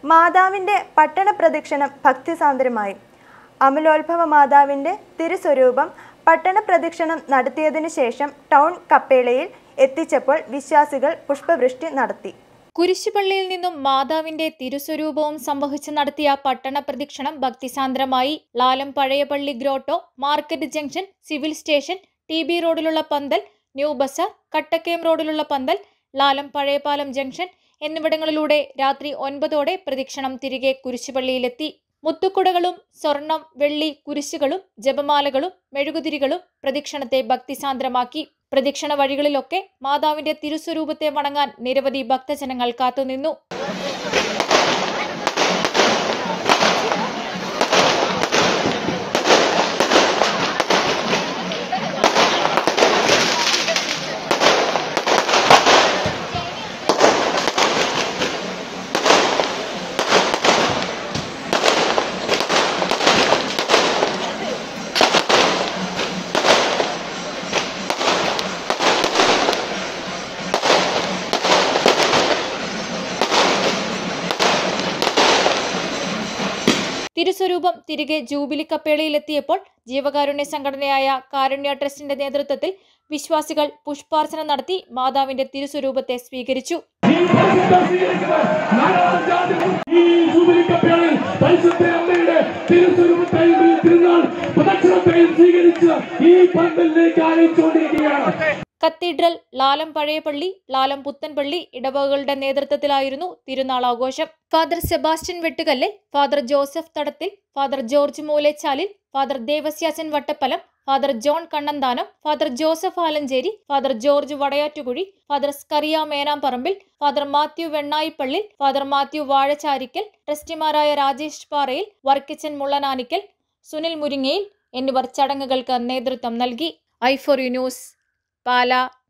മാതാവിന്റെ പട്ടണ പ്രദക്ഷിണം ഭക്തിസാന്ദ്രമായി അമലോത്ഭവ മാതാവിന്റെ തിരുസ്വരൂപം പട്ടണ പ്രദക്ഷിണം നടത്തിയതിനു ശേഷം ടൗൺ കപ്പേളയിൽ എത്തിച്ചപ്പോൾ വിശ്വാസികൾ പുഷ്പവൃഷ്ടി നടത്തി കുരിശുപള്ളിയിൽ നിന്നും മാതാവിന്റെ തിരുസ്വരൂപവും സംവഹിച്ച് നടത്തിയ പട്ടണ പ്രദക്ഷിണം ഭക്തിസാന്ദ്രമായി Lalam Pazhayapalli grotto market junction civil station T B റോഡിലുള്ള പന്തൽ ന്യൂ ബസാർ കട്ടക്കയം റോഡിലുള്ള പന്തൽ ലാലം പഴയപാലം ജംഗ്ഷൻ എന്നിവിടങ്ങളിലൂടെ രാത്രി ഒൻപതോടെ പ്രദക്ഷിണം തിരികെ കുരിശുപള്ളിയിലെത്തി മുത്തുക്കുടകളും സ്വർണം വെള്ളി കുരിശുകളും ജപമാലകളും മെഴുകുതിരികളും പ്രദക്ഷിണത്തെ ഭക്തിസാന്ദ്രമാക്കി പ്രദക്ഷിണ വഴികളിലൊക്കെ മാതാവിന്റെ തിരുസ്വരൂപത്തെ വണങ്ങാൻ നിരവധി ഭക്തജനങ്ങൾ കാത്തുനിന്നു തിരുസ്വരൂപം തിരികെ ജൂബിലി കപ്പേളയിലെത്തിയപ്പോൾ ജീവകാരുണ്യ സംഘടനയായ കാരുണ്യ ട്രസ്റ്റിന്റെ നേതൃത്വത്തിൽ വിശ്വാസികൾ പുഷ്പാർച്ചന നടത്തി മാതാവിന്റെ തിരുസ്വരൂപത്തെ സ്വീകരിച്ചു ഈ പരിശുദ്ധ സ്വീകരിക്കുന്ന നാലാം ജാതി ഈ ജൂബിലിക്കപ്പേളിൽ പരിശുദ്ധ അമ്മയുടെ തിരുസ്വരൂപത്തെയും ഈ തിരുനാൾ പ്രദക്ഷിണത്തെയും സ്വീകരിച്ച് ഈ പന്തലിലേക്ക് ആനയിച്ചുകൊണ്ടിരിക്കുകയാണ് കത്തീഡ്രൽ ലാലം പഴയപള്ളി ലാലം പുത്തൻപള്ളി ഇടവകകളുടെ നേതൃത്വത്തിലായിരുന്നു തിരുനാൾ ആഘോഷം father Sebastian Vettukallil father Joseph Thadathil father George Moolechalil father Devasyasan Vattappalam father John Kannanthanam father Joseph Alencherry father George Vadayattukuzhi father Scaria Menamparambil father Mathew Vennayippallil father Mathew Vazhacharikkal ട്രസ്റ്റിമാരായ രാജേഷ് പാറയിൽ വർക്കിച്ചൻ മുള്ളനാനിക്കൽ സുനിൽ മുരിങ്ങയിൽ എന്നിവർ ചടങ്ങുകൾക്ക് നേതൃത്വം നൽകി I for U news Pala